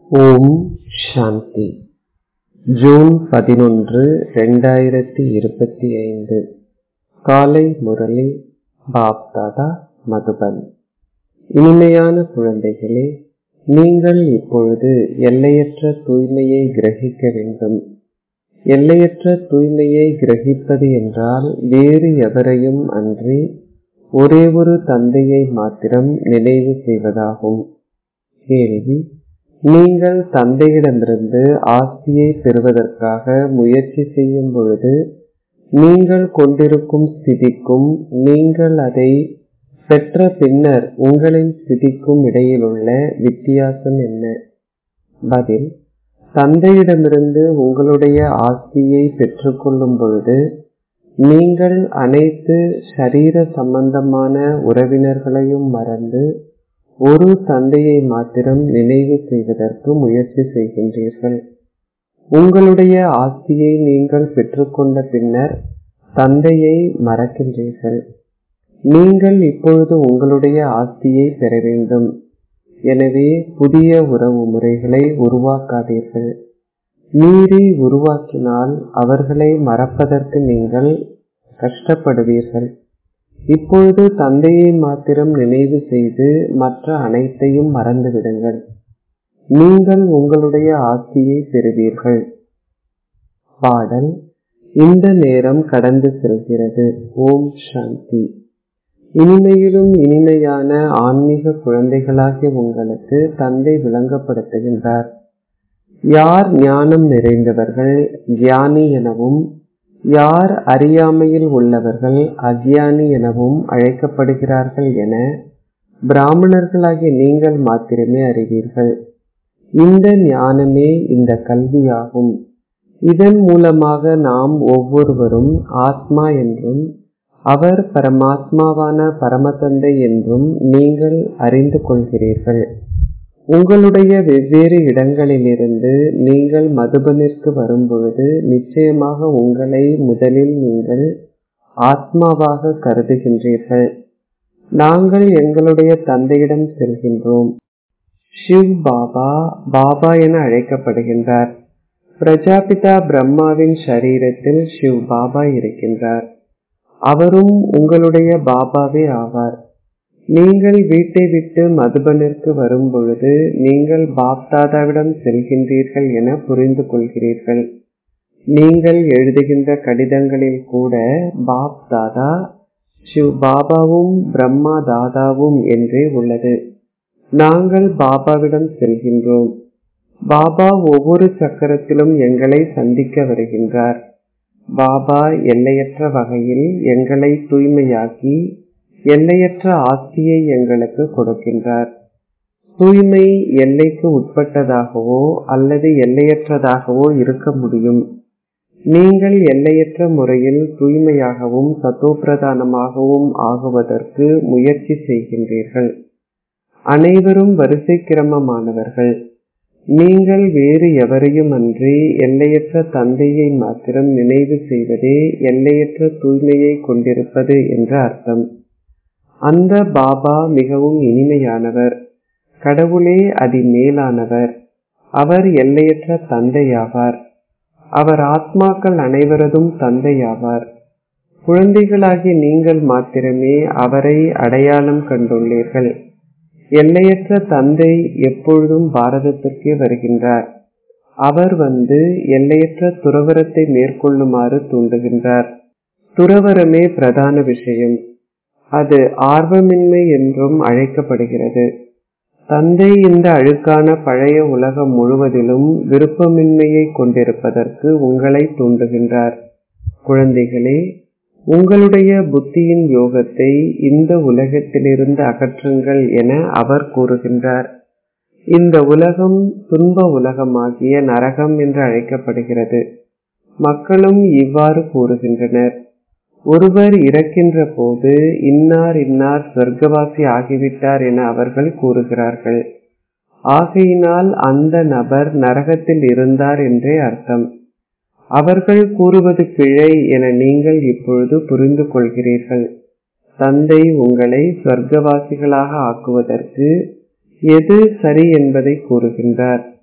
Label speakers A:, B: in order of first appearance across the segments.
A: ஓம் சாந்தி June பதினொன்று ரெண்டாயிரத்தி இருபத்தி ஐந்து காலை முரளி பாப்தாதா மதுபன் இனிமையான குழந்தைகளே நீங்கள் இப்பொழுது எல்லையற்ற தூய்மையை கிரகிக்க வேண்டும் எல்லையற்ற தூய்மையை கிரகிப்பது என்றால் வேறு எவரையும் அன்றி ஒரே ஒரு தந்தையை மாத்திரம் நினைவு செய்வதாகும் கேள்வி நீங்கள் தந்தையிடமிருந்து ஆஸ்தியை பெறுவதற்காக முயற்சி செய்யும் பொழுது நீங்கள் கொண்டிருக்கும் ஸ்திதிக்கும் நீங்கள் அதை பெற்ற பின்னர் உங்களின் ஸ்திதிக்கும் இடையிலுள்ள வித்தியாசம் என்ன பதில் தந்தையிடமிருந்து உங்களுடைய ஆஸ்தியை பெற்றுக்கொள்ளும் பொழுது நீங்கள் அனைத்து ஷரீர சம்பந்தமான உறவினர்களையும் மறந்து ஒரு தந்தையை மாத்திரம் நினைவு செய்வதற்கு முயற்சி செய்கின்றீர்கள் உங்களுடைய ஆஸ்தியை நீங்கள் பெற்றுக்கொண்ட பின்னர் தந்தையை மறக்கின்றீர்கள் நீங்கள் இப்பொழுது உங்களுடைய ஆஸ்தியை பெற வேண்டும் எனவே புதிய உறவு முறைகளை உருவாக்காதீர்கள் மீறி உருவாக்கினால் அவர்களை மறப்பதற்கு நீங்கள் கஷ்டப்படுவீர்கள் இப்பொழுது தந்தையை மாத்திரம் நினைவு செய்து மற்ற அனைத்தையும் மறந்துவிடுங்கள் நீங்கள் உங்களுடைய ஆஸ்தியை பெறுவீர்கள் பாடல் இந்த நேரம் கடந்து செல்கிறது ஓம் சாந்தி இனிமையிலும் இனிமையான ஆன்மீக குழந்தைகளாகிய உங்களுக்கு தந்தை விளங்கப்படுத்துகின்றார் யார் ஞானம் நிறைந்தவர்கள் ஞானி எனவும் யார் அறியாமையில் உள்ளவர்கள் அக்ஞானி எனவும் அழைக்கப்படுகிறார்கள் என பிராமணர்களாகிய நீங்கள் மாத்திரமே அறிவீர்கள் இந்த ஞானமே இந்த கல்வியாகும் இதன் மூலமாக நாம் ஒவ்வொருவரும் ஆத்மா என்றும் அவர் பரமாத்மாவான பரமதந்தை என்றும் நீங்கள் அறிந்து கொள்கிறீர்கள் உங்களுடைய வெவ்வேறு இடங்களிலிருந்து நீங்கள் மதுபனிற்கு வரும்பொழுது நிச்சயமாக உங்களை முதலில் நீங்கள் ஆத்மாவாக கருதுகின்றீர்கள் நாங்கள் எங்களுடைய தந்தையிடம் செல்கின்றோம் ஷிவ் பாபா பாபா என அழைக்கப்படுகின்றார் பிரஜாபிதா பிரம்மாவின் சரீரத்தில் ஷிவ் பாபா இருக்கின்றார் அவரும் உங்களுடைய பாபாவே ஆவார் நீங்கள் வீட்டை விட்டு மதுபனிற்கு வரும் பொழுது நீங்கள் பாப்தாதாவிடம் செல்கின்றீர்கள் என புரிந்து கொள்கிறீர்கள் நீங்கள் எழுதுகின்ற கடிதங்களில் கூட பாப் தாதா சிவ் பாபாவும் பிரம்மா தாதாவும் என்றே உள்ளது நாங்கள் பாபாவிடம் செல்கின்றோம் பாபா ஒவ்வொரு சக்கரத்திலும் எங்களை சந்திக்க வருகின்றார் பாபா எல்லையற்ற வகையில் எங்களை தூய்மையாக்கி எல்லையற்ற ஆஸ்தியை எங்களுக்கு கொடுக்கின்றார் தூய்மை எல்லைக்கு உட்பட்டதாகவோ அல்லது எல்லையற்றதாகவோ இருக்க முடியும் நீங்கள் எல்லையற்ற முறையில் தூய்மையாகவும் சத்தோப்பிரதானமாகவும் ஆகுவதற்கு முயற்சி செய்கின்றீர்கள் அனைவரும் வரிசை கிரமமானவர்கள் நீங்கள் வேறு எவரையும் அன்றி எல்லையற்ற தந்தையை மாத்திரம் நினைவு செய்வதே எல்லையற்ற தூய்மையை கொண்டிருப்பது என்ற அர்த்தம் அந்த பாபா மிகவும் இனிமையானவர் கடவுளே அதி மேலானவர் அவர் எல்லையற்ற தந்தையாவார் அவர் ஆத்மாக்கள் அனைவரதும் தந்தையாவார் குழந்தைகளாகி நீங்கள் மாத்திரமே அவரை அடையாளம் கண்டுள்ளீர்கள் எல்லையற்ற தந்தை எப்பொழுதும் பாரதத்திற்கே வருகின்றார் அவர் வந்து எல்லையற்ற துறவரத்தை மேற்கொள்ளுமாறு தூண்டுகின்றார் துறவரமே பிரதான விஷயம் அது ஆர்வமின்மை என்றும் அழைக்கப்படுகிறது தந்தை இந்த அழுக்கான பழைய உலகம் முழுவதிலும் விருப்பமின்மையை கொண்டிருப்பதற்கு உங்களை தூண்டுகின்றார் குழந்தைகளே உங்களுடைய புத்தியின் யோகத்தை இந்த உலகத்திலிருந்து அகற்றுங்கள் என அவர் கூறுகின்றார் இந்த உலகம் துன்ப உலகமாகிய நரகம் என்று அழைக்கப்படுகிறது மக்களும் இவ்வாறு கூறுகின்றனர் ஒருவர் இறக்கின்ற போது இன்னார் இன்னார் சொர்க்கவாசி ஆகிவிட்டார் என அவர்கள் கூறுகிறார்கள் ஆகையினால் அந்த நபர் நரகத்தில் இருந்தார் என்றே அர்த்தம் அவர்கள் கூறுவது பிழை என நீங்கள் இப்பொழுது புரிந்து கொள்கிறீர்கள் தந்தை உங்களை சொர்க்கவாசிகளாக ஆக்குவதற்கு எது சரி என்பதை கூறுகின்றார்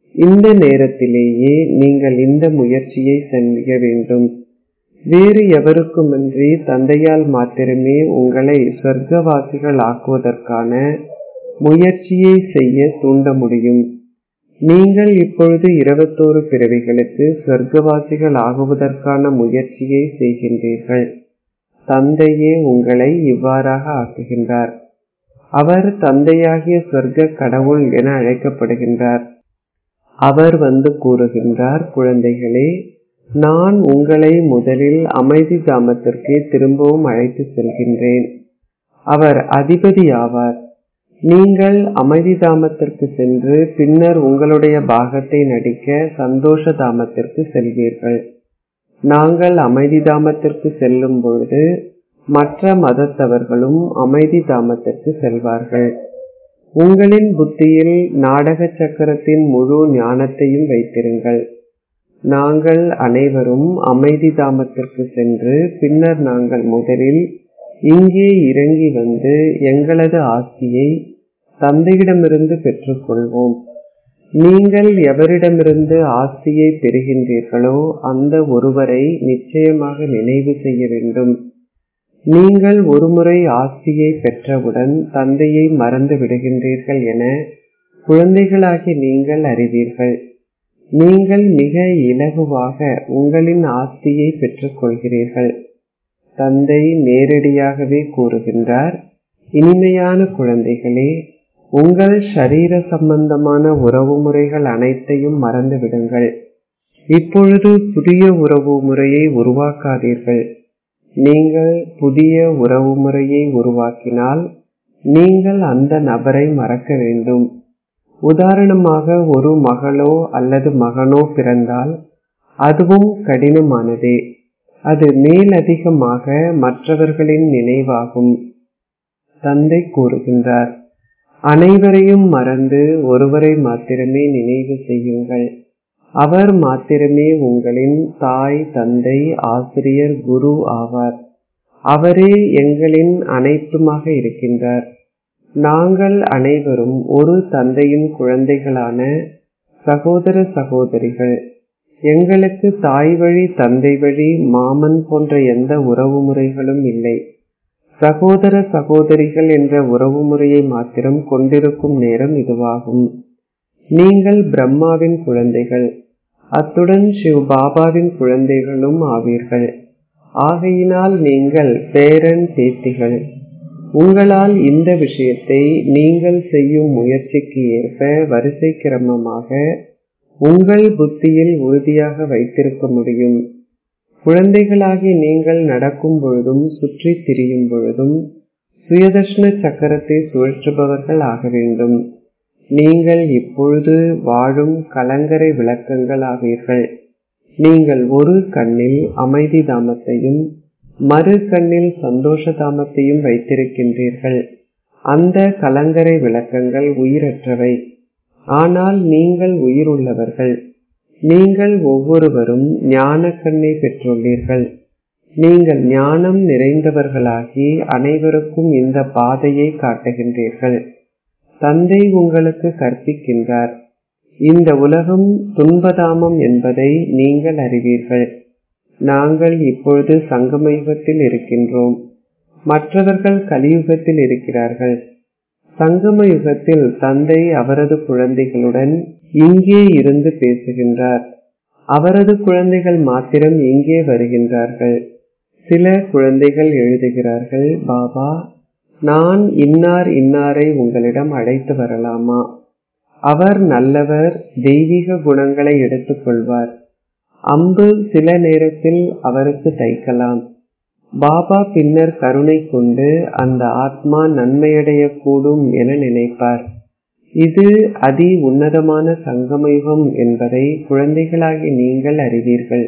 A: இந்த நேரத்திலேயே நீங்கள் இந்த முயற்சியை செய்ய வேண்டும் வேறு எவருக்குமின்றி தந்தையால் மாத்திரமே உங்களை சொர்க்கவாசிகள் ஆக்குவதற்கான முயற்சியை செய்ய தூண்ட முடியும் நீங்கள் இப்பொழுது இருபத்தோரு பிறவிகளுக்கு சொர்க்கவாசிகள் ஆகுவதற்கான முயற்சியை செய்கின்றீர்கள் தந்தையே உங்களை இவ்வாறாக ஆக்குகின்றார் அவர் தந்தையாகிய சொர்க்க கடவுள் என அழைக்கப்படுகின்றார் அவர் வந்து கூறுகின்றார் குழந்தைகளே நான் உங்களை முதலில் அமைதி தாமத்திற்கு திரும்பவும் அழைத்து செல்கின்றேன் அவர் அதிபதி ஆவார் நீங்கள் அமைதி தாமத்திற்கு சென்று பின்னர் உங்களுடைய பாகத்தை நடிக்க சந்தோஷ தாமத்திற்கு செல்வீர்கள் நாங்கள் அமைதி தாமத்திற்கு செல்லும் பொழுது மற்ற மதத்தவர்களும் அமைதி தாமத்திற்கு செல்வார்கள் உங்களின் புத்தியில் நாடக சக்கரத்தின் முழு ஞானத்தையும் வைத்திருங்கள் நாங்கள் அனைவரும் அமைதி தாமத்திற்கு சென்று பின்னர் நாங்கள் முதலில் இங்கே இறங்கி வந்து எங்களது ஆஸ்தியை தந்தையிடமிருந்து பெற்றுக்கொள்வோம் நீங்கள் எவரிடமிருந்து ஆஸ்தியை பெறுகின்றீர்களோ அந்த ஒருவரை நிச்சயமாக நினைவு செய்ய வேண்டும் நீங்கள் ஒருமுறை ஆஸ்தியை பெற்றவுடன் தந்தையை மறந்து விடுகின்றீர்கள் என குழந்தைகளாகி நீங்கள் அறிவீர்கள் நீங்கள் மிக இலகுவாக உங்களின் ஆஸ்தியை பெற்றுக் கொள்கிறீர்கள் தந்தை நேரடியாகவே கூறுகின்றார் இனிமையான குழந்தைகளே உங்கள் ஷரீர சம்பந்தமான உறவு முறைகள் அனைத்தையும் மறந்து விடுங்கள் இப்பொழுது புதிய உறவு முறையை உருவாக்காதீர்கள் நீங்கள் புதிய உறவு முறையை உருவாக்கினால் நீங்கள் அந்த நபரை மறக்க வேண்டும் உதாரணமாக ஒரு மகளோ அல்லது மகனோ பிறந்தால் அதுவும் கடினமானதே அது மேலதிகமாக மற்றவர்களின் நினைவாகும் தந்தை கூறுகின்றார் அனைவரையும் மறந்து ஒருவரை மாத்திரமே நினைவு செய்யுங்கள் அவர் மாத்திரமே உங்களின் தாய் தந்தை ஆசிரியர் குரு ஆவார் அவரே எங்களின் அனைத்துமாக இருக்கின்றார் நாங்கள் அனைவரும் ஒரு தந்தையின் குழந்தைகளான சகோதர சகோதரிகள் எங்களுக்கு தாய் வழி தந்தை வழி மாமன் போன்ற எந்த உறவு முறைகளும் இல்லை சகோதர சகோதரிகள் என்ற உறவு முறையை மாத்திரம் கொண்டிருக்கும் நேரம் இதுவாகும் நீங்கள் பிரம்மாவின் குழந்தைகள் அத்துடன் சிவ் பாபாவின் குழந்தைகளும் ஆவீர்கள் ஆகையினால் நீங்கள் பேரன் பேத்திகள் உங்களால் இந்த விஷயத்தை நீங்கள் செய்யும் முயற்சிக்கு ஏற்ப வரிசை கிரமமாக உங்கள் புத்தியில் உறுதியாக வைத்திருக்க முடியும் குழந்தைகளாகி நீங்கள் நடக்கும் பொழுதும் சுற்றி திரியும் பொழுதும் சுயதர்ஷன சக்கரத்தை சுழற்றுபவர்கள் ஆக வேண்டும் நீங்கள் இப்பொழுது வாழும் கலங்கரை விளக்கங்கள் ஆவீர்கள் நீங்கள் ஒரு கண்ணில் அமைதி தாமத்தையும் மறு கண்ணில் சந்தோஷ தாமத்தையும் வைத்திருக்கின்றீர்கள் அந்த கலங்கரை விளக்கங்கள் உயிரற்றவை ஆனால் நீங்கள் உயிருள்ளவர்கள் நீங்கள் ஒவ்வொருவரும் ஞான கண்ணை பெற்றுள்ளீர்கள் நீங்கள் ஞானம் நிறைந்தவர்களாகி அனைவருக்கும் இந்த பாதையை காட்டுகின்றீர்கள் தந்தை உங்களுக்கு கற்பிக்கின்றார் இந்த உலகம் துன்பதாமம் என்பதை நீங்கள் அறிவீர்கள் நாங்கள் இப்பொழுது சங்கமயுகத்தில் இருக்கின்றோம் மற்றவர்கள் கலியுகத்தில் இருக்கிறார்கள் சங்கம யுகத்தில் தந்தை அவரது குழந்தைகளுடன் இங்கே இருந்து பேசுகின்றார் அவரது குழந்தைகள் மாத்திரம் இங்கே வருகின்றார்கள் சில குழந்தைகள் எழுதுகிறார்கள் பாபா நான் இன்னார் இன்னாரை உங்களிடம் அழைத்து வரலாமா அவர் நல்லவர் தெய்வீக குணங்களை எடுத்துக்கொள்வார் அம்பு சில நேரத்தில் அவருக்கு தைக்கலாம் பாபா பின்னர் கருணை கொண்டு அந்த ஆத்மா நன்மையடைய கூடும் என நினைப்பார் இது அதி உன்னதமான சங்கமயுகம் என்பதை குழந்தைகளாகி நீங்கள் அறிவீர்கள்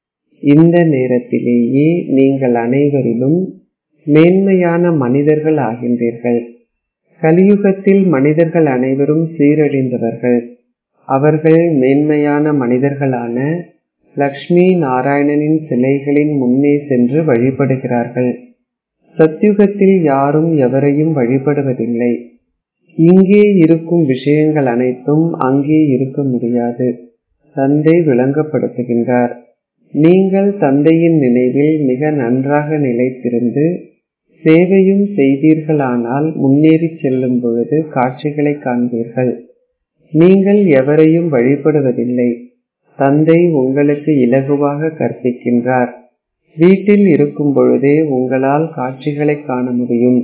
A: இந்த நேரத்திலேயே நீங்கள் அனைவரிலும் மேன்மையான மனிதர்கள் ஆகின்றீர்கள் கலியுகத்தில் மனிதர்கள் அனைவரும் சீரழிந்தவர்கள் அவர்கள் மேன்மையான மனிதர்களான லக்ஷ்மி நாராயணனின் சிலைகளின் முன்னே சென்று வழிபடுகிறார்கள் சத்யுகத்தில் யாரும் எவரையும் வழிபடுவதில்லை இங்கே இருக்கும் விஷயங்கள் அனைத்தும் அங்கே இருக்க முடியாது தந்தை விளங்கப்படுத்துகின்றார் நீங்கள் தந்தையின் நினைவில் மிக நன்றாக நிலைத்திருந்து சேவையும் செய்தீர்களானால் முன்னேறி செல்லும் பொழுது காட்சிகளை காண்பீர்கள் நீங்கள் எவரையும் வழிபடுவதில்லை தந்தை உங்களுக்கு இலகுவாக கற்பிக்கின்றார் வீட்டில் இருக்கும் பொழுதே உங்களால் காட்சிகளை காண முடியும்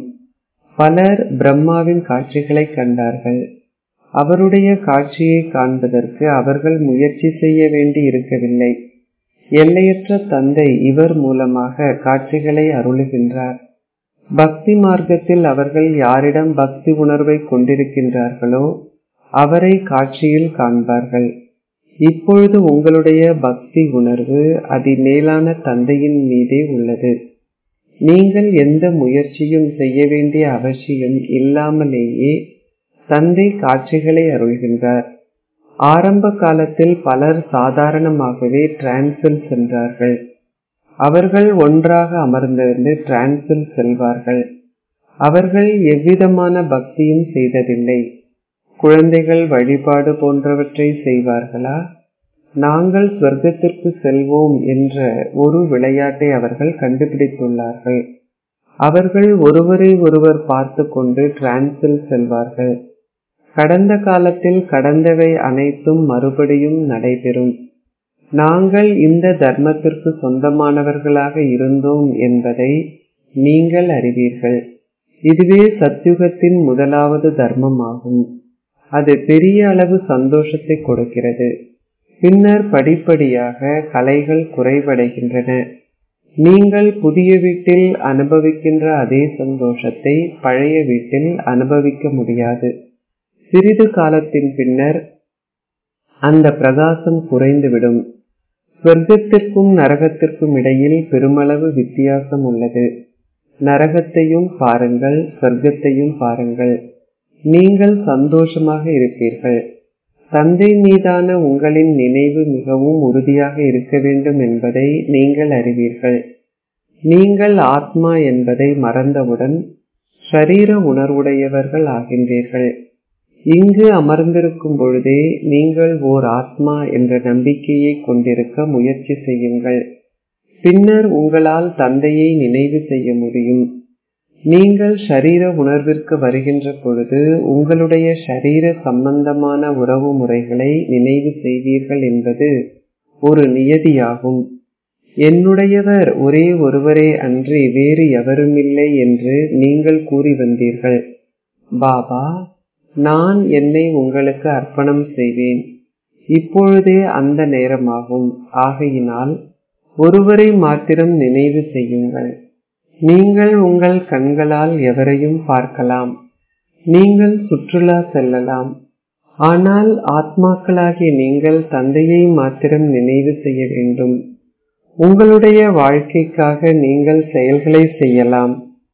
A: பலர் பிரம்மாவின் காட்சிகளை கண்டார்கள் அவருடைய காட்சியை காண்பதற்கு அவர்கள் முயற்சி செய்ய வேண்டி இருக்கவில்லை எல்லையற்ற தந்தை இவர் மூலமாக காட்சிகளை அருளுகின்றார் பக்தி மார்க்கத்தில் அவர்கள் யாரிடம் பக்தி உணர்வை கொண்டிருக்கின்றார்களோ அவரை காட்சியில் காண்பார்கள் இப்பொழுது உங்களுடைய பக்தி உணர்வு அதிமேலான தந்தையின் மீதே உள்ளது நீங்கள் எந்த முயற்சியும் செய்ய வேண்டிய அவசியம் இல்லாமலேயே தந்தை காட்சிகளை அருள்கின்றார் ஆரம்ப காலத்தில் பலர் சாதாரணமாகவே டிரான்சில் சென்றார்கள் அவர்கள் ஒன்றாக அமர்ந்திருந்து டிரான்சில் செல்வார்கள் அவர்கள் எவ்விதமான பக்தியும் செய்ததில்லை குழந்தைகள் வழிபாடு போன்றவற்றை செய்வார்களா நாங்கள் சொர்க்கத்திற்கு செல்வோம் என்ற ஒரு விளையாட்டை அவர்கள் கண்டுபிடித்துள்ளார்கள் அவர்கள் ஒருவரை ஒருவர் பார்த்து கொண்டு டிரான்சில் செல்வார்கள் கடந்த காலத்தில் கடந்தவை அனைத்தும் மறுபடியும் நடைபெறும் நாங்கள் இந்த தர்மத்திற்கு சொந்தமானவர்களாக இருந்தோம் என்பதை நீங்கள் அறிவீர்கள் இதுவே சத்யுகத்தின் முதலாவது தர்மமாகும் அது பெரிய அளவு சந்தோஷத்தை கொடுக்கிறது பின்னர் படிப்படியாக கலைகள் குறைவடைகின்றன நீங்கள் புதிய வீட்டில் அனுபவிக்கின்ற அதே சந்தோஷத்தை பழைய வீட்டில் அனுபவிக்க முடியாது சிறிது காலத்தின் பின்னர் அந்த பிரகாசம் குறைந்துவிடும் சொர்க்கத்திற்கும் நரகத்திற்கும் இடையில் பெருமளவு வித்தியாசம் உள்ளது நரகத்தையும் பாருங்கள் சொர்க்கத்தையும் பாருங்கள் நீங்கள் சந்தோஷமாக இருப்பீர்கள் தந்தை மீதான உங்களின் நினைவு மிகவும் உறுதியாக இருக்க வேண்டும் என்பதை நீங்கள் அறிவீர்கள் நீங்கள் ஆத்மா என்பதை மறந்தவுடன் ஷரீர உணர்வுடையவர்கள் ஆகின்றீர்கள் இங்கு அமர்ந்திருக்கும் பொழுதே நீங்கள் ஓர் ஆத்மா என்ற நம்பிக்கையை கொண்டிருக்க முயற்சி செய்யுங்கள் பின்னர் உங்களால் தந்தையை நினைவு செய்ய முடியும் நீங்கள் ஷரீர உணர்விற்கு வருகின்ற பொழுது உங்களுடைய ஷரீர சம்பந்தமான உறவு முறைகளை நினைவு செய்வீர்கள் என்பது ஒரு நியதியாகும் என்னுடையவர் ஒரே ஒருவரே அன்றி வேறு எவருமில்லை என்று நீங்கள் கூறி வந்தீர்கள் பாபா நான் என்னை உங்களுக்கு அர்ப்பணம் செய்வேன் இப்பொழுதே அந்த நேரமாகும் ஆகையினால் ஒருவரை மாத்திரம் நினைவு செய்யுங்கள் நீங்கள் உங்கள் கண்களால் எவரையும் பார்க்கலாம் நீங்கள் சுற்றுலா செல்லலாம் ஆனால் ஆத்மாக்களாகிய நீங்கள் தந்தையை மாத்திரம் நினைவு செய்ய வேண்டும் உங்களுடைய வாழ்க்கைக்காக நீங்கள் செயல்களை செய்யலாம்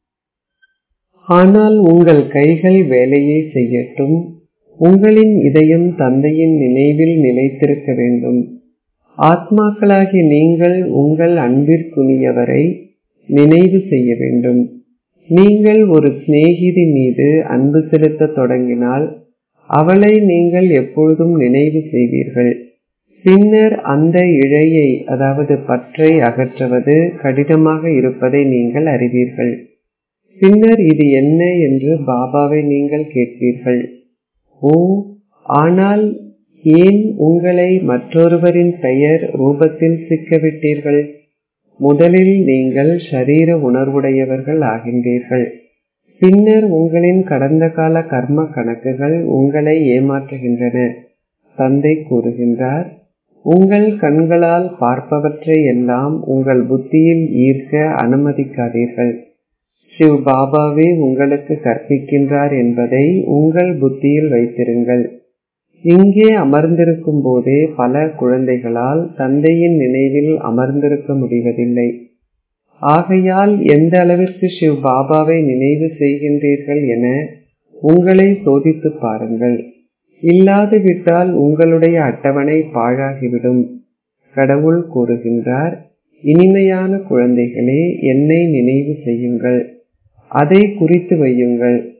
A: ஆனால் உங்கள் கைகள் வேலையை செய்யட்டும் உங்களின் இதயம் தந்தையின் நினைவில் நிலைத்திருக்க வேண்டும் ஆத்மாக்களாகிய நீங்கள் உங்கள் அன்பிற்குரியவரை நினைவு செய்ய வேண்டும் நீங்கள் ஒரு சிநேகிதி மீது அன்பு செலுத்த தொடங்கினால் அவளை நீங்கள் எப்பொழுதும் நினைவு செய்வீர்கள் பின்னர் அந்த இழையை அதாவது பற்றை அகற்றுவது கடினமாக இருப்பதை நீங்கள் அறிவீர்கள் பின்னர் இது என்ன என்று பாபாவை நீங்கள் கேட்பீர்கள் ஓ ஆனால் ஏன் உங்களை மற்றொருவரின் பெயர் ரூபத்தில் சிக்கவிட்டீர்கள் முதலில் நீங்கள் ஷரீர உணர்வுடையவர்கள் ஆகின்றீர்கள் பின்னர் உங்களின் கடந்த கால கர்ம கணக்குகள் உங்களை ஏமாற்றுகின்றன தந்தை கூறுகின்றார் உங்கள் கண்களால் பார்ப்பவற்றை எல்லாம் உங்கள் புத்தியில் ஈர்க்க அனுமதிக்காதீர்கள் சிவ் பாபாவே உங்களுக்கு கற்பிக்கின்றார் என்பதை உங்கள் புத்தியில் வைத்திருங்கள் இங்கே அமர்ந்திருக்கும் போதே பல குழந்தைகளால் தந்தையின் நினைவில் அமர்ந்திருக்க முடிவதில்லை ஆகையால் எந்த அளவிற்கு சிவ் பாபாவை நினைவு செய்கின்றீர்கள் என உங்களை சோதித்து பாருங்கள் இல்லாது விட்டால் உங்களுடைய அட்டவணை பாழாகிவிடும் கடவுள் கூறுகின்றார் இனிமையான குழந்தைகளே என்னை நினைவு செய்யுங்கள் அதை குறித்து வையுங்கள்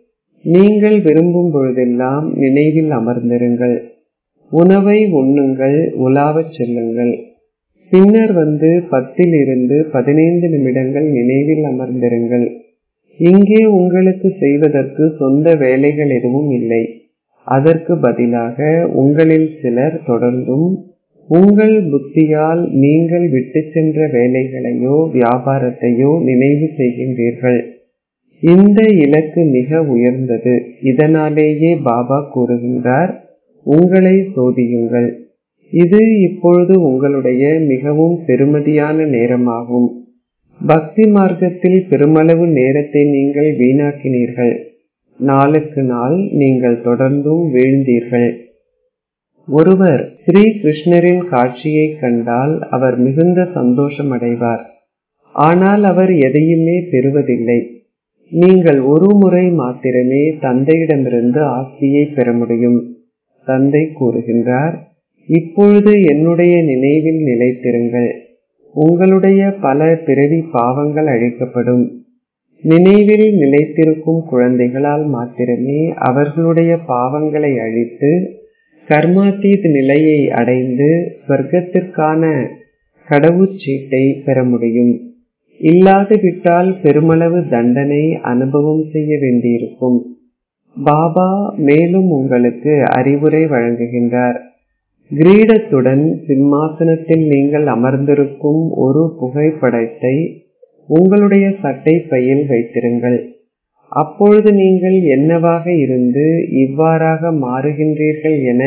A: நீங்கள் விரும்பும் பொழுதெல்லாம் நினைவில் அமர்ந்திருங்கள் உணவை உண்ணுங்கள் உலாவச் செல்லுங்கள் பின்னர் வந்து பத்தில் இருந்து பதினைந்து நிமிடங்கள் நினைவில் அமர்ந்திருங்கள் இங்கே உங்களுக்கு செய்வதற்கு சொந்த வேலைகள் எதுவும் இல்லை அதற்கு பதிலாக உங்களில் சிலர் தொடர்ந்தும் உங்கள் புத்தியால் நீங்கள் விட்டு சென்ற வேலைகளையோ வியாபாரத்தையோ நினைவு செய்கின்றீர்கள் இந்த இலக்கு மிக உயர்ந்தது இதனாலேயே பாபா கூறுகின்றார் உங்களை சோதியுங்கள் இது இப்பொழுது உங்களுடைய மிகவும் பெருமதியான நேரமாகும் பக்தி மார்க்கத்தில் பெருமளவு நேரத்தை நீங்கள் வீணாக்கினீர்கள் நாளுக்கு நாள் நீங்கள் தொடர்ந்தும் வீழ்ந்தீர்கள் ஒருவர் ஸ்ரீ கிருஷ்ணரின் காட்சியை கண்டால் அவர் மிகுந்த சந்தோஷம் அடைவார் ஆனால் அவர் எதையுமே பெறுவதில்லை நீங்கள் ஒரு முறை மாத்திரமே தந்தையிடமிருந்து ஆஸ்தியை பெற முடியும் தந்தை கூறுகின்றார் இப்பொழுது என்னுடைய நினைவில் நிலைத்திருங்கள் உங்களுடைய பல பிறவி பாவங்கள் அழிக்கப்படும் நினைவில் நிலைத்திருக்கும் குழந்தைகளால் மாத்திரமே அவர்களுடைய பாவங்களை அழித்து கர்மாத்தீத் நிலையை அடைந்து ஸ்வர்க்கத்திற்கான கடவுச்சீட்டை பெற முடியும் இல்லாது விட்டால் பெருமளவு தண்டனை அனுபவம் செய்ய வேண்டியிருக்கும் பாபா மேலும் உங்களுக்கு அறிவுரை வழங்குகின்றார் கிரீடத்துடன் சிம்மாசனத்தில் நீங்கள் அமர்ந்திருக்கும் ஒரு புகைப்படத்தை உங்களுடைய சட்டை பையில் வைத்திருங்கள் அப்பொழுது நீங்கள் என்னவாக இருந்து இவ்வாறாக மாறுகின்றீர்கள் என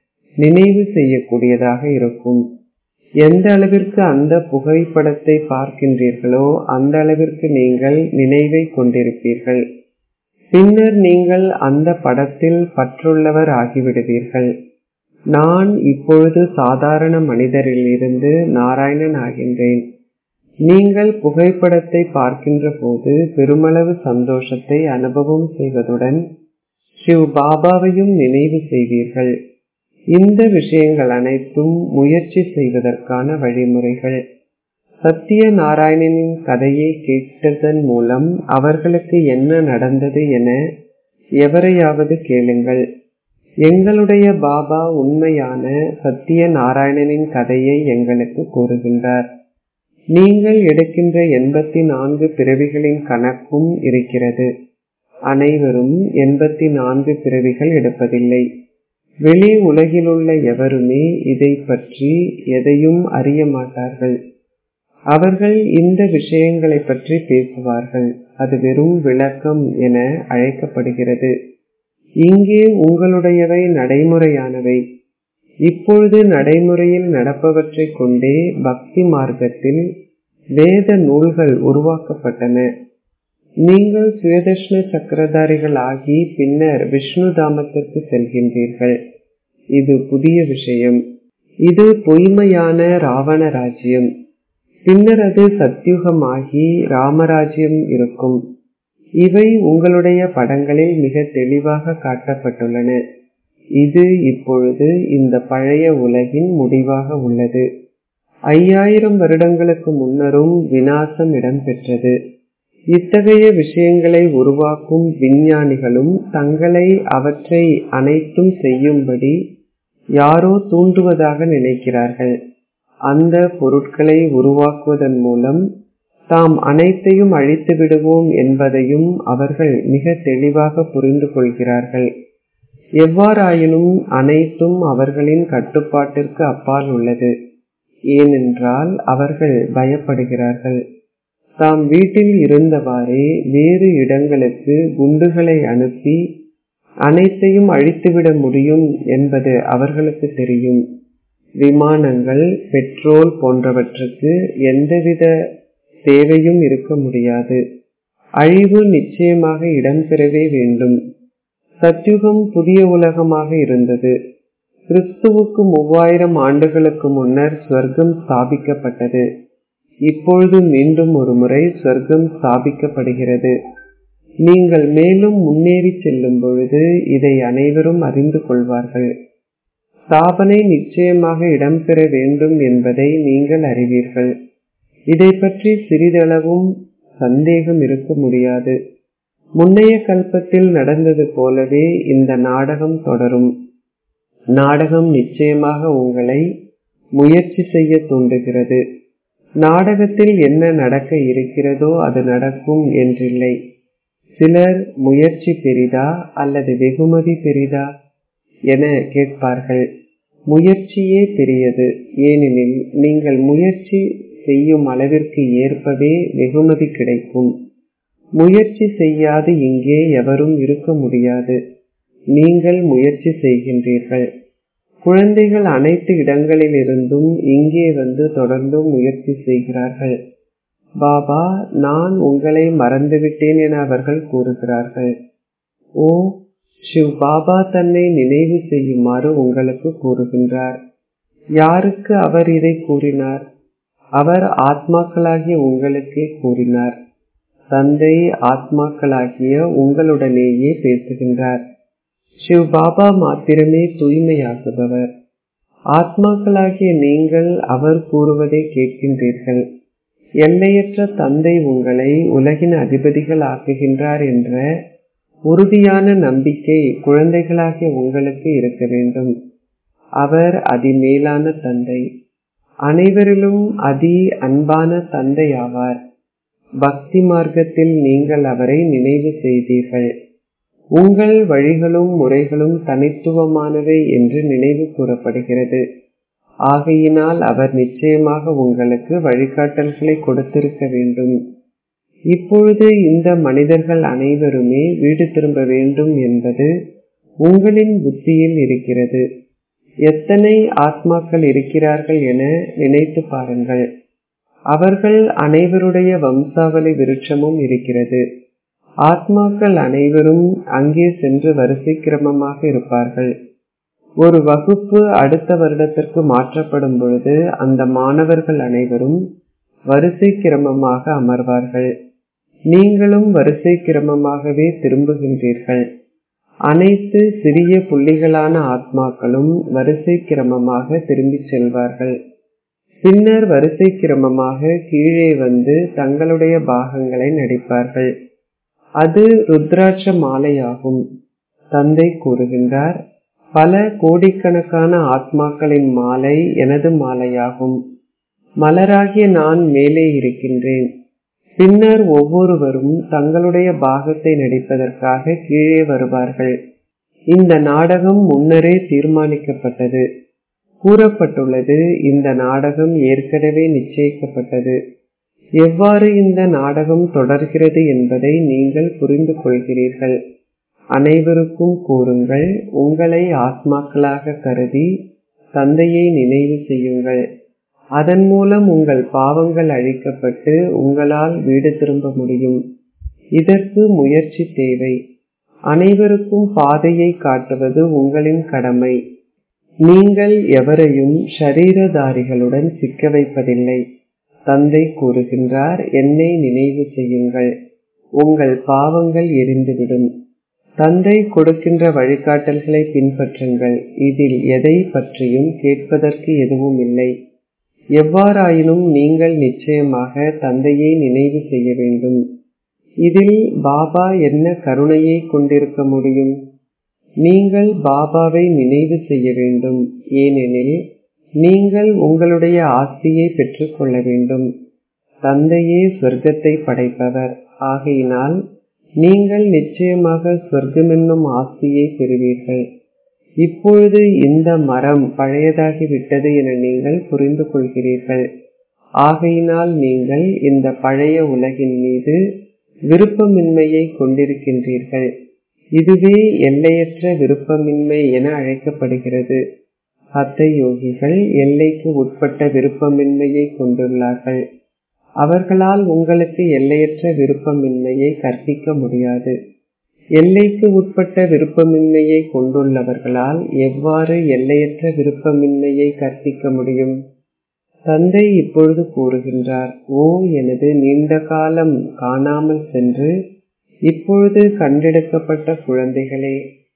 A: நினைவு செய்யக்கூடியதாக இருக்கும் எந்த அளவிற்கு அந்த புகைப்படத்தை பார்க்கின்றீர்களோ அந்த அளவிற்கு நீங்கள் நினைவை கொண்டிருப்பீர்கள் பின்னர் நீங்கள் அந்த படத்தில் பற்றுள்ளவர் ஆகிவிடுவீர்கள் நான் இப்பொழுது சாதாரண மனிதரில் இருந்து நாராயணன் ஆகின்றேன் நீங்கள் புகைப்படத்தை பார்க்கின்ற போது பெருமளவு சந்தோஷத்தை அனுபவம் செய்வதுடன் சிவ் பாபாவையும் நினைவு செய்வீர்கள் இந்த விஷயங்கள் அனைத்தும் முயற்சி செய்வதற்கான வழிமுறைகள் சத்திய நாராயணனின் கதையை கேட்டதன் மூலம் அவர்களுக்கு என்ன நடந்தது என எவரையாவது கேளுங்கள் எங்களுடைய பாபா உண்மையான சத்திய நாராயணனின் கதையை எங்களுக்கு கூறுகின்றார் நீங்கள் எடுக்கின்ற எண்பத்தி நான்கு பிறவிகளின் கணக்கும் இருக்கிறது அனைவரும் எண்பத்தி நான்கு பிறவிகள் எடுப்பதில்லை வெளி உலகிலுள்ள எவருமே இதை பற்றி எதையும் அறிய மாட்டார்கள் அவர்கள் இந்த விஷயங்களை பற்றி பேசுவார்கள் அது வெறும் விளக்கம் என அழைக்கப்படுகிறது இங்கே உங்களுடையவை நடைமுறையானவை இப்பொழுது நடைமுறையில் நடப்பவற்றை கொண்டே பக்தி மார்க்கத்தில் வேத நூல்கள் உருவாக்கப்பட்டன நீங்கள் சுயதர்ஷ்ண சக்கரதாரிகள் ஆகி பின்னர் விஷ்ணு தாமத்திற்கு செல்கின்றீர்கள் இது புதிய விஷயம் இது பொய்மையான ராவண ராஜ்யம் பின்னர் அது சத்யுகமாகி ராமராஜ்யம் இருக்கும் இவை உங்களுடைய படங்களில் மிக தெளிவாக காட்டப்பட்டுள்ளன இது இப்பொழுது இந்த பழைய உலகின் முடிவாக உள்ளது ஐயாயிரம் வருடங்களுக்கு முன்னரும் வினாசம் இடம்பெற்றது இத்தகைய விஷயங்களை உருவாக்கும் விஞ்ஞானிகளும் தங்களை அவற்றை அனைத்தும் செய்யும்படி யாரோ தூண்டுவதாக நினைக்கிறார்கள் அந்த பொருட்களை உருவாக்குவதன் மூலம் தாம் அனைத்தையும் அழித்து விடுவோம் என்பதையும் அவர்கள் மிக தெளிவாக புரிந்து கொள்கிறார்கள் எவ்வாறாயினும் அனைத்தும் அவர்களின் கட்டுப்பாட்டிற்கு அப்பால் உள்ளது ஏனென்றால் அவர்கள் பயப்படுகிறார்கள் தாம் வீட்டில் இருந்தவாறே வேறு இடங்களுக்கு குண்டுகளை அனுப்பி அனைத்தையும் அழித்துவிட முடியும் என்பது அவர்களுக்கு தெரியும் விமானங்கள் பெட்ரோல் போன்றவற்றுக்கு எந்தவித தேவையும் இருக்க முடியாது அழிவு நிச்சயமாக இடம்பெறவே வேண்டும் சத்யுகம் புதிய உலகமாக இருந்தது கிறிஸ்துவுக்கு மூவாயிரம் ஆண்டுகளுக்கு முன்னர் ஸ்வர்க்கம் ஸ்தாபிக்கப்பட்டது இப்பொழுது மீண்டும் ஒரு முறை ஸ்வர்க்கம் ஸ்தாபிக்கப்படுகிறது நீங்கள் மேலும் முன்னேறி செல்லும் பொழுது இதை அனைவரும் அறிந்து கொள்வார்கள் ஸ்தாபனை நிச்சயமாக இடம்பெற வேண்டும் என்பதை நீங்கள் அறிவீர்கள் இதை பற்றி சிறிதளவும் சந்தேகம் இருக்க முடியாது முன்னைய கல்பத்தில் நடந்தது போலவே இந்த நாடகம் தொடரும் நாடகம் நிச்சயமாக உங்களை முயற்சி செய்ய தூண்டுகிறது நாடகத்தில் என்ன நடக்க இருக்கிறதோ அது நடக்கும் என்றில்லை சிலர் முயற்சி பெரிதா அல்லது வெகுமதி பெரிதா என கேட்பார்கள் முயற்சியே பெரியது ஏனெனில் நீங்கள் முயற்சி செய்யும் அளவிற்கு ஏற்பவே வெகுமதி கிடைக்கும் முயற்சி செய்யாது இங்கே எவரும் இருக்க முடியாது நீங்கள் முயற்சி செய்கின்றீர்கள் குழந்தைகள் அனைத்து இடங்களிலிருந்தும் இங்கே வந்து தொடர்ந்தும் முயற்சி செய்கிறார்கள் பாபா நான் உங்களை மறந்துவிட்டேன் என அவர்கள் கூறுகிறார்கள் ஓ சிவ் பாபா தன்னை நினைவு செய்யுமாறு உங்களுக்கு கூறுகின்றார் யாருக்கு அவர் இதை கூறினார் அவர் ஆத்மாக்களாகிய உங்களுக்கே கூறினார் தந்தை ஆத்மாக்களாகிய உங்களுடனேயே பேசுகின்றார் சிவ் பாபா மாத்திரமே தூய்மையாக்குபவர் ஆத்மாக்களாகிய நீங்கள் அவர் கூறுவதை கேட்கின்றீர்கள் எல்லையற்ற தந்தை உங்களை உலகின் அதிபதிகள் ஆக்குகின்றார் என்ற உறுதியான நம்பிக்கை குழந்தைகளாகிய உங்களுக்கு இருக்க வேண்டும் அவர் அதிமேலான தந்தை அனைவரிலும் அதி அன்பான தந்தை ஆவார் பக்தி மார்க்கத்தில் நீங்கள் அவரை நினைவு செய்தீர்கள் உங்கள் வழிகளும் முறைகளும் தனித்துவமானவை என்று நினைவு கூறப்படுகிறது ஆகையினால் அவர் நிச்சயமாக உங்களுக்கு வழிகாட்டல்களை கொடுத்திருக்க வேண்டும் இப்பொழுது இந்த மனிதர்கள் அனைவருமே வீடு திரும்ப வேண்டும் என்பது உங்களின் புத்தியில் இருக்கிறது எத்தனை ஆத்மாக்கள் இருக்கிறார்கள் என நினைத்து பாருங்கள் அவர்கள் அனைவருடைய வம்சாவளி விருட்சமும் இருக்கிறது ஆத்மாக்கள் அனைவரும் அங்கே சென்று வரிசை கிரமமாக இருப்பார்கள் ஒரு வகுப்பு அடுத்த வருடத்திற்கு மாற்றப்படும் பொழுது அந்த மாணவர்கள் அனைவரும் வரிசை கிரமமாக அமர்வார்கள் நீங்களும் வரிசை கிரமமாகவே திரும்புகின்றீர்கள் அனைத்து சிறிய புள்ளிகளான ஆத்மாக்களும் வரிசை கிரமமாக திரும்பிச் செல்வார்கள் பின்னர் வரிசை கிரமமாக கீழே வந்து தங்களுடைய பாகங்களை நடிப்பார்கள் அது ருத்ராட்ச மாலையாகும் தந்தை கூறுகின்றார் பல கோடிக்கணக்கான ஆத்மாக்களின் மாலை எனது மாலையாகும் மலராகிய நான் மேலே இருக்கின்றேன் பின்னர் ஒவ்வொருவரும் தங்களுடைய பாகத்தை நடிப்பதற்காக கீழே வருவார்கள் இந்த நாடகம் முன்னரே தீர்மானிக்கப்பட்டது கூறப்பட்டுள்ளது இந்த நாடகம் ஏற்கனவே நிச்சயிக்கப்பட்டது எவ்வாறு இந்த நாடகம் தொடர்கிறது என்பதை நீங்கள் புரிந்து கொள்கிறீர்கள் அனைவருக்கும் கூறுங்கள் உங்களை ஆத்மாக்களாக கருதி தந்தையை நினைவு செய்யுங்கள் அதன் மூலம் உங்கள் பாவங்கள் அழிக்கப்பட்டு உங்களால் வீடு திரும்ப முடியும் இதற்கு முயற்சி தேவை அனைவருக்கும் பாதையை காட்டுவது உங்களின் கடமை நீங்கள் எவரையும் ஷரீரதாரிகளுடன் சிக்க வைப்பதில்லை தந்தை கூறுகின்றார் என்னை நினைவு செய்யுங்கள் உங்கள் பாவங்கள் எரிந்துவிடும் தந்தை கொடுக்கின்ற வழிகாட்டல்களை பின்பற்றுங்கள் இதில் எதை பற்றியும் கேட்பதற்கு எதுவும் இல்லை எவ்வாறாயினும் நீங்கள் நிச்சயமாக தந்தையை நினைவு செய்ய வேண்டும் இதில் பாபா என்ன கருணையை கொண்டிருக்க முடியும் நீங்கள் பாபாவை நினைவு செய்ய வேண்டும் ஏனெனில் நீங்கள் உங்களுடைய ஆஸ்தியை பெற்றுக்கொள்ள வேண்டும் தந்தையே சொர்க்கத்தை படைப்பவர் ஆகையினால் நீங்கள் நிச்சயமாக சொர்க்கமென்னும் ஆஸ்தியை பெறுவீர்கள் இப்பொழுது இந்த மரம் பழையதாகிவிட்டது என நீங்கள் புரிந்து கொள்கிறீர்கள் ஆகையினால் நீங்கள் இந்த பழைய உலகின் மீது விருப்பமின்மையை கொண்டிருக்கின்றீர்கள் இதுவே எல்லையற்ற விருப்பமின்மை என அழைக்கப்படுகிறது அத்தை யோகிகள் எல்லைக்கு உட்பட்ட விருப்பமின்மையை கொண்டுள்ளார்கள் அவர்களால் உங்களுக்கு எல்லையற்ற விருப்பமின்மையை கற்பிக்க முடியாது எல்லைக்கு உட்பட்ட விருப்பமின்மையை கொண்டுள்ளவர்களால் எவ்வாறு எல்லையற்ற விருப்பமின்மையை கற்பிக்க முடியும் தந்தை இப்பொழுது கூறுகின்றார் ஓ எனது நீண்ட காலம் காணாமல் சென்று இப்பொழுது கண்டெடுக்கப்பட்ட குழந்தைகளே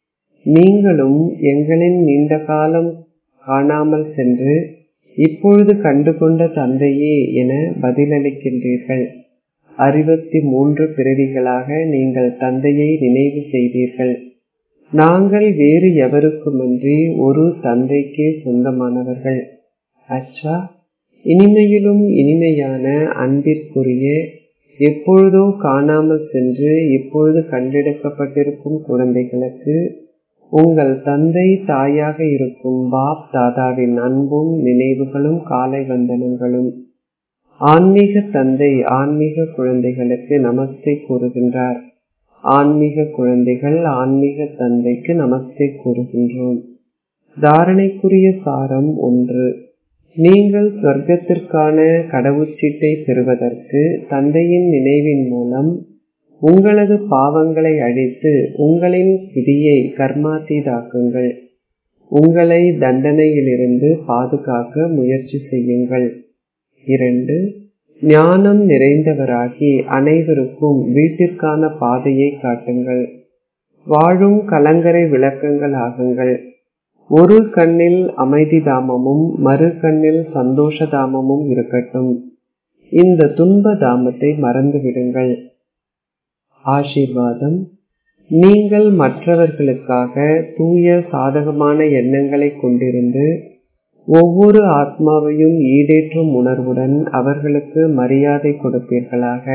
A: நீங்களும் எங்களின் நீண்ட காலம் காணாமல் சென்று இப்பொழுது கண்டுகொண்ட தந்தையே என பதிலளிக்கின்றீர்கள் அறுபத்தி மூன்று பிறவிகளாக நீங்கள் தந்தையை நினைவு செய்தீர்கள் நாங்கள் வேறு எவருக்குமின்றி ஒரு தந்தைக்கே சொந்தமானவர்கள் அச்சா இனிமையிலும் இனிமையான அன்பிற்குரிய எப்பொழுதோ காணாமல் சென்று இப்பொழுது கண்டெடுக்கப்பட்டிருக்கும் குழந்தைகளுக்கு உங்கள் தந்தை தாயாக இருக்கும் பாப் தாதாவின் அன்பும் நினைவுகளும் காலை வந்தனங்களும் ஆன்மீக தந்தை ஆன்மீக குழந்தைகளுக்கு நமஸ்தே கூறுகின்றார் ஆன்மீக குழந்தைகள் ஆன்மீக தந்தைக்கு நமஸ்தே கூறுகின்றோம் தாரணைக்குரிய சாரம் ஒன்று நீங்கள் சொர்க்கத்திற்கான கடவுச்சீட்டை பெறுவதற்கு தந்தையின் நினைவின் மூலம் உங்களது பாவங்களை அழித்து உங்களின் விதியை கர்மாத்தீதாக்குங்கள் உங்களை தண்டனையிலிருந்து பாதுகாக்க முயற்சி செய்யுங்கள் இரண்டு ஞானம் நிறைந்தவராகி அனைவருக்கும் வீட்டிற்கான பாதையை காட்டுங்கள் வாழும் கலங்கரை விளக்கங்கள் ஆகுங்கள் ஒரு கண்ணில் அமைதி தாமமும் மறு கண்ணில் சந்தோஷ தாமமும் இருக்கட்டும் இந்த துன்ப தாமத்தை மறந்துவிடுங்கள் ஆசீர்வாதம் நீங்கள் மற்றவர்களுக்காக தூய சாதகமான எண்ணங்களை கொண்டிருந்து ஒவ்வொரு ஆத்மாவையும் ஈடேற்றும் உணர்வுடன் அவர்களுக்கு மரியாதை கொடுப்பீர்களாக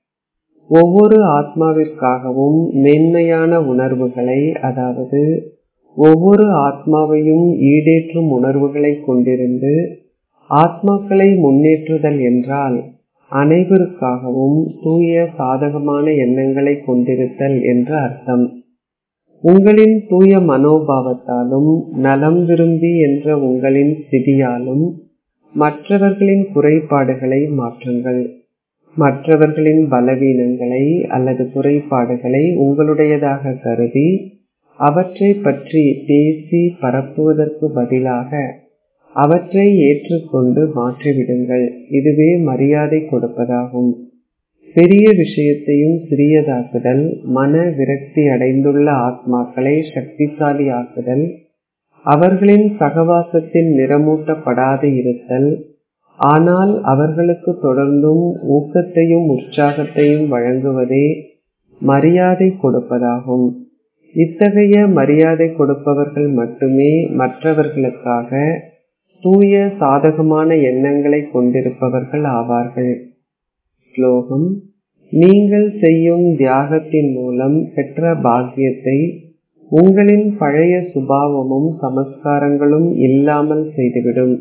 A: ஒவ்வொரு ஆத்மாவிற்காகவும் மேன்மையான உணர்வுகளை அதாவது ஒவ்வொரு ஆத்மாவையும் ஈடேற்றும் உணர்வுகளை கொண்டிருந்து ஆத்மாக்களை முன்னேற்றுதல் என்றால் அனைவருக்காகவும் தூய சாதகமான எண்ணங்களை கொண்டிருத்தல் என்று அர்த்தம் உங்களின் தூய மனோபாவத்தாலும் நலம் விரும்பி என்ற உங்களின் ஸ்திதியாலும் மற்றவர்களின் குறைபாடுகளை மாற்றுங்கள் மற்றவர்களின் பலவீனங்களை அல்லது குறைபாடுகளை உங்களுடையதாக கருதி அவற்றை பற்றி பேசி பரப்புவதற்கு பதிலாக அவற்றை ஏற்றுக்கொண்டு மாற்றிவிடுங்கள் இதுவே மரியாதை கொடுப்பதாகும் பெரிய விஷயத்தையும் சிறியதாக்குதல் மன விரக்தி அடைந்துள்ள ஆத்மாக்களை சக்திசாலி ஆக்குதல் அவர்களின் சகவாசத்தில் நிறமூட்டப்படாது இருத்தல் ஆனால் அவர்களுக்கு தொடர்ந்தும் ஊக்கத்தையும் உற்சாகத்தையும் வழங்குவதே மரியாதை கொடுப்பதாகும் இத்தகைய மரியாதை கொடுப்பவர்கள் மட்டுமே மற்றவர்களுக்காக தூய சாதகமான எண்ணங்களை கொண்டிருப்பவர்கள் ஆவார்கள் ஸ்லோகம் நீங்கள் செய்யும் தியாகத்தின் மூலம் பெற்ற பாக்கியத்தை உங்களின் பழைய சுபாவமும் சமஸ்காரங்களும் இல்லாமல் செய்துவிடும்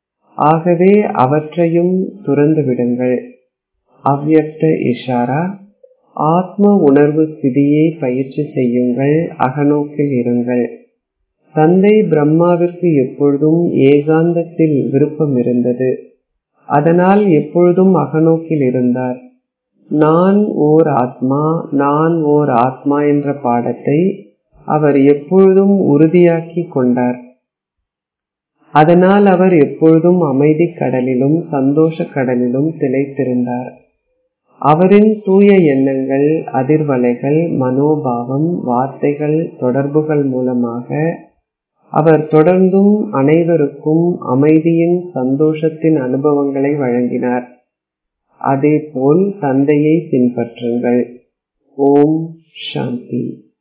A: ஆகவே அவற்றையும் துறந்து விடுங்கள் அவ்யக்த இஷாரா ஆத்ம உணர்வு ஸ்திதியை பயிற்சி செய்யுங்கள் அகநோக்கில் இருங்கள் தந்தை பிரம்மாவிற்கு எப்பொழுதும் ஏகாந்தத்தில் விருப்பம் இருந்தது அதனால் எப்பொழுதும் அகநோக்கில் இருந்தார் நான் ஓர் ஆத்மா நான் ஓர் ஆத்மா என்ற பாடத்தை அவர் எப்பொழுதும் உறுதியாக்கி கொண்டார் அதனால் அவர் எப்பொழுதும் அமைதி கடலிலும் சந்தோஷ கடலிலும் திளைத்திருந்தார் அவரின் தூய எண்ணங்கள் அதிர்வலைகள் மனோபாவம் வார்த்தைகள் தொடர்புகள் மூலமாக அவர் தொடர்ந்தும் அனைவருக்கும் அமைதியின் சந்தோஷத்தின் அனுபவங்களை வழங்கினார் அதேபோல் தந்தையை பின்பற்றுங்கள் ஓம் சாந்தி